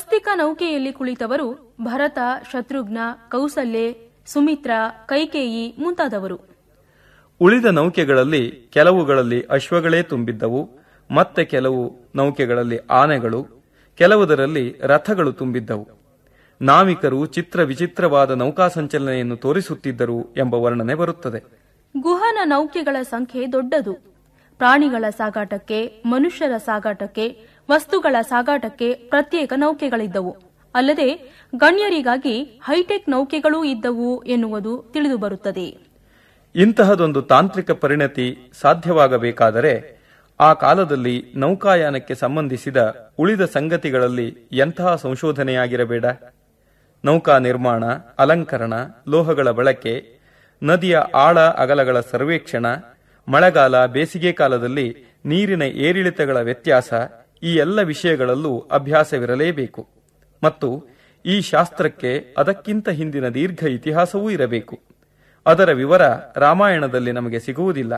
ಸ್ವಸ್ತಿಕ ನೌಕೆಯಲ್ಲಿ ಕುಳಿತವರು ಭರತ ಶತ್ರುಘ್ನ ಕೌಸಲ್ಯೆ ಸುಮಿತ್ರ ಕೈಕೇಯಿ ಮುಂತಾದವರು ಉಳಿದ ನೌಕೆಗಳಲ್ಲಿ ಕೆಲವುಗಳಲ್ಲಿ ಅಶ್ವಗಳೇ ತುಂಬಿದ್ದವು ಮತ್ತೆ ಕೆಲವು ನೌಕೆಗಳಲ್ಲಿ ಆನೆಗಳು ಕೆಲವುದರಲ್ಲಿ ರಥಗಳು ತುಂಬಿದ್ದವು ನಾವಿಕರು ಚಿತ್ರ ವಿಚಿತ್ರವಾದ ನೌಕಾ ಸಂಚಲನೆಯನ್ನು ತೋರಿಸುತ್ತಿದ್ದರು ಎಂಬ ವರ್ಣನೆ ಬರುತ್ತದೆ ಗುಹನ ನೌಕೆಗಳ ಸಂಖ್ಯೆ ದೊಡ್ಡದು ಪ್ರಾಣಿಗಳ ಸಾಗಾಟಕ್ಕೆ ಮನುಷ್ಯರ ಸಾಗಾಟಕ್ಕೆ ವಸ್ತುಗಳ ಸಾಗಾಟಕ್ಕೆ ಪ್ರತ್ಯೇಕ ನೌಕೆಗಳಿದ್ದವು ಅಲ್ಲದೆ ಗಣ್ಯರಿಗಾಗಿ ಹೈಟೆಕ್ ನೌಕೆಗಳೂ ಇದ್ದವು ಎನ್ನುವುದು ತಿಳಿದುಬರುತ್ತದೆ ಇಂತಹದೊಂದು ತಾಂತ್ರಿಕ ಪರಿಣತಿ ಸಾಧ್ಯವಾಗಬೇಕಾದರೆ ಆ ಕಾಲದಲ್ಲಿ ನೌಕಾಯಾನಕ್ಕೆ ಸಂಬಂಧಿಸಿದ ಉಳಿದ ಸಂಗತಿಗಳಲ್ಲಿ ಎಂತಹ ಸಂಶೋಧನೆಯಾಗಿರಬೇಡ ನೌಕಾ ನಿರ್ಮಾಣ ಅಲಂಕರಣ ಲೋಹಗಳ ಬಳಕೆ ನದಿಯ ಆಳ ಅಗಲಗಳ ಸರ್ವೇಕ್ಷಣ ಮಳೆಗಾಲ ಬೇಸಿಗೆ ಕಾಲದಲ್ಲಿ ನೀರಿನ ಏರಿಳಿತಗಳ ವ್ಯತ್ಯಾಸ ಈ ಎಲ್ಲ ವಿಷಯಗಳಲ್ಲೂ ಅಭ್ಯಾಸವಿರಲೇಬೇಕು ಮತ್ತು ಈ ಶಾಸ್ತ್ರಕ್ಕೆ ಅದಕ್ಕಿಂತ ಹಿಂದಿನ ದೀರ್ಘ ಇತಿಹಾಸವೂ ಇರಬೇಕು ಅದರ ವಿವರ ರಾಮಾಯಣದಲ್ಲಿ ನಮಗೆ ಸಿಗುವುದಿಲ್ಲ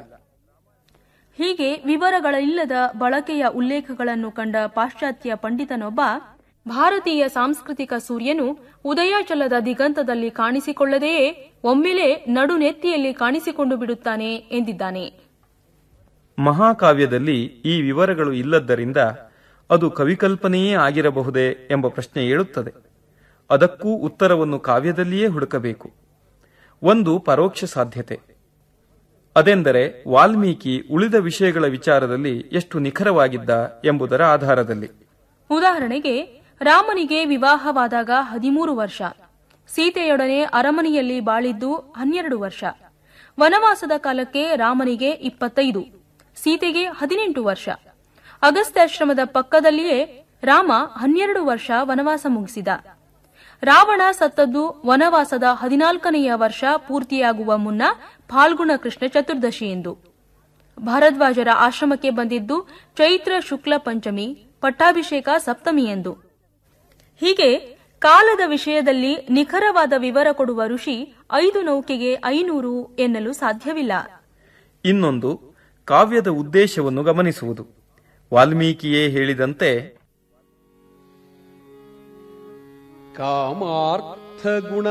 ಹೀಗೆ ವಿವರಗಳಿಲ್ಲದ ಬಳಕೆಯ ಉಲ್ಲೇಖಗಳನ್ನು ಕಂಡ ಪಾಶ್ಚಾತ್ಯ ಪಂಡಿತನೊಬ್ಬ ಭಾರತೀಯ ಸಾಂಸ್ಕೃತಿಕ ಸೂರ್ಯನು ಉದಯಾಚಲದ ದಿಗಂತದಲ್ಲಿ ಕಾಣಿಸಿಕೊಳ್ಳದೆಯೇ ಒಮ್ಮೆಲೆ ನಡುನೆತ್ತಿಯಲ್ಲಿ ಕಾಣಿಸಿಕೊಂಡು ಬಿಡುತ್ತಾನೆ ಎಂದಿದ್ದಾನೆ ಮಹಾಕಾವ್ಯದಲ್ಲಿ ಈ ವಿವರಗಳು ಇಲ್ಲದ್ದರಿಂದ ಅದು ಕವಿಕಲ್ಪನೆಯೇ ಆಗಿರಬಹುದೇ ಎಂಬ ಪ್ರಶ್ನೆ ಏಳುತ್ತದೆ ಅದಕ್ಕೂ ಉತ್ತರವನ್ನು ಕಾವ್ಯದಲ್ಲಿಯೇ ಹುಡುಕಬೇಕು ಒಂದು ಪರೋಕ್ಷ ಸಾಧ್ಯತೆ ಅದೆಂದರೆ ವಾಲ್ಮೀಕಿ ಉಳಿದ ವಿಷಯಗಳ ವಿಚಾರದಲ್ಲಿ ಎಷ್ಟು ನಿಖರವಾಗಿದ್ದ ಎಂಬುದರ ಆಧಾರದಲ್ಲಿ ಉದಾಹರಣೆಗೆ ರಾಮನಿಗೆ ವಿವಾಹವಾದಾಗ ಹದಿಮೂರು ವರ್ಷ ಸೀತೆಯೊಡನೆ ಅರಮನೆಯಲ್ಲಿ ಬಾಳಿದ್ದು ಹನ್ನೆರಡು ವರ್ಷ ವನವಾಸದ ಕಾಲಕ್ಕೆ ರಾಮನಿಗೆ ಇಪ್ಪತ್ತೈದು ಸೀತೆಗೆ ಹದಿನೆಂಟು ವರ್ಷ ಅಗಸ್ತ್ಯಾಶ್ರಮದ ಪಕ್ಕದಲ್ಲಿಯೇ ರಾಮ ಹನ್ನೆರಡು ವರ್ಷ ವನವಾಸ ಮುಗಿಸಿದ ರಾವಣ ಸತ್ತದ್ದು ವನವಾಸದ ಹದಿನಾಲ್ಕನೆಯ ವರ್ಷ ಪೂರ್ತಿಯಾಗುವ ಮುನ್ನ ಫಾಲ್ಗುಣ ಕೃಷ್ಣ ಚತುರ್ದಶಿ ಎಂದು ಭಾರದ್ವಾಜರ ಆಶ್ರಮಕ್ಕೆ ಬಂದಿದ್ದು ಚೈತ್ರ ಶುಕ್ಲ ಪಂಚಮಿ ಪಟ್ಟಾಭಿಷೇಕ ಸಪ್ತಮಿ ಎಂದು ಹೀಗೆ ಕಾಲದ ವಿಷಯದಲ್ಲಿ ನಿಖರವಾದ ವಿವರ ಕೊಡುವ ಋಷಿ ಐದು ನೌಕೆಗೆ ಐನೂರು ಎನ್ನಲು ಸಾಧ್ಯವಿಲ್ಲ ಇನ್ನೊಂದು ಕಾವ್ಯದ ಉದ್ದೇಶವನ್ನು ಗಮನಿಸುವುದು ವಾಲ್ಮೀಕಿಯೇ ಹೇಳಿದಂತೆ ಕಾಮಾರ್ಥ ಗುಣ